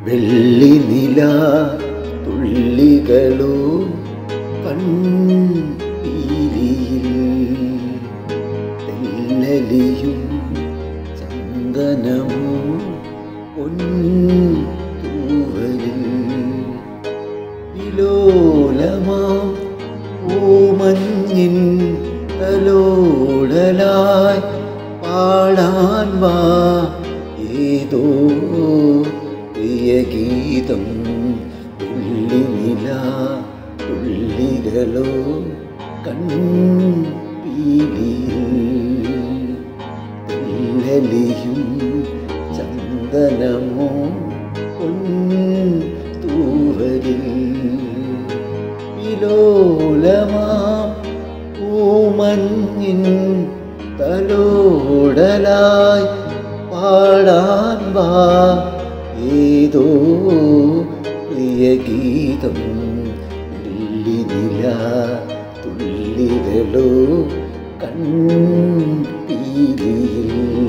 വെള്ളി നില തുള്ളികളോ കൺപീലിയിൽ തെല്ലലിയും ചന്ദനമോ പൊൻതൂവലിൽ വിലോലമാം പൂമഞ്ഞിൻ തലോടലായി പാടാൻ വാ ഏതോ പ്രിയഗീതം തുള്ളിനില തുള്ളികളോ കൺപീലിയിൽ തെല്ലലിയും ചന്ദനമോ തൂവരിൽ വിലോലമാം പൂമഞ്ഞിൻ തലോടലായി പാടാൻ വാ ഏതോ പ്രിയഗീതം വെള്ളിനില തുള്ളികളോ കൺപീലിയിൽ